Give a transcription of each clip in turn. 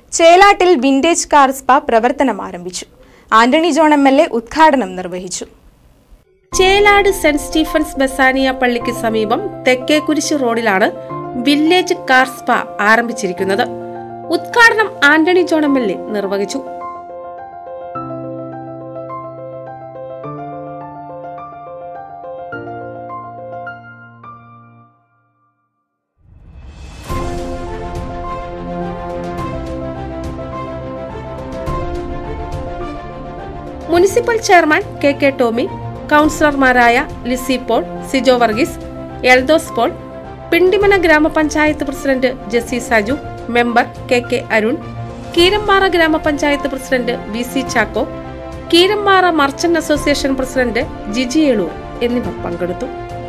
ചേലാട്ടിൽ vintage car spa പ്രവർത്തനം ആരംഭിച്ചു Antony John M L A ഉദ്ഘാടനം നിർവഹിച്ചു ചേലാട് സെന്റ് സ്റ്റീഫൻസ് ബസാനിയ പള്ളിക്ക് സമീപം തെക്കേക്കുരിശ് റോഡിലാണ് വില്ലേജ് കാർ സ്പാ ആരംഭിച്ചിരിക്കുന്നത് ഉദ്ഘാടനം Antony John M L A നിർവഹിച്ചു municipal chairman K K Tomy കൗൺസിലർമാരായ ലിസി പോൾ സിജോ വർഗീസ് എൽദോസ് പോൾ പിണ്ടിമന ഗ്രാമപഞ്ചായത്ത് president Jessy Saju member K K Arun Keerampara ഗ്രാമപഞ്ചായത്ത് president V C Chacko Keerampara merchant association president Jiji Elur എന്നിവർ പങ്കെടുത്തു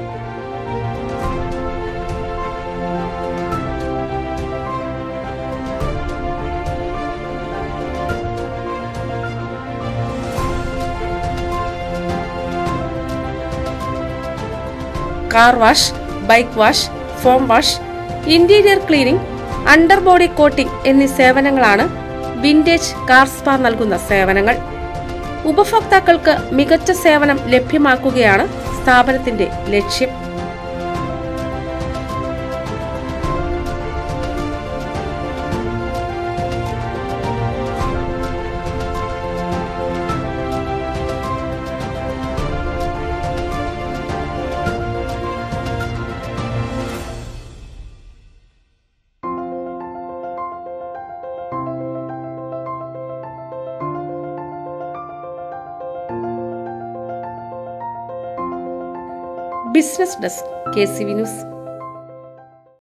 car wash bike wash foam wash interior cleaning under body coating എന്നീ സേവനങ്ങളാണ് വിന്റേജ് കാർ സ്പാ നൽകുന്ന സേവനങ്ങൾ ഉപഭോക്താക്കൾക്ക് മികച്ച സേവനം ലഭ്യമാക്കുകയാണ് സ്ഥാപനത്തിന്റെ ലക്ഷ്യം business desk K C V news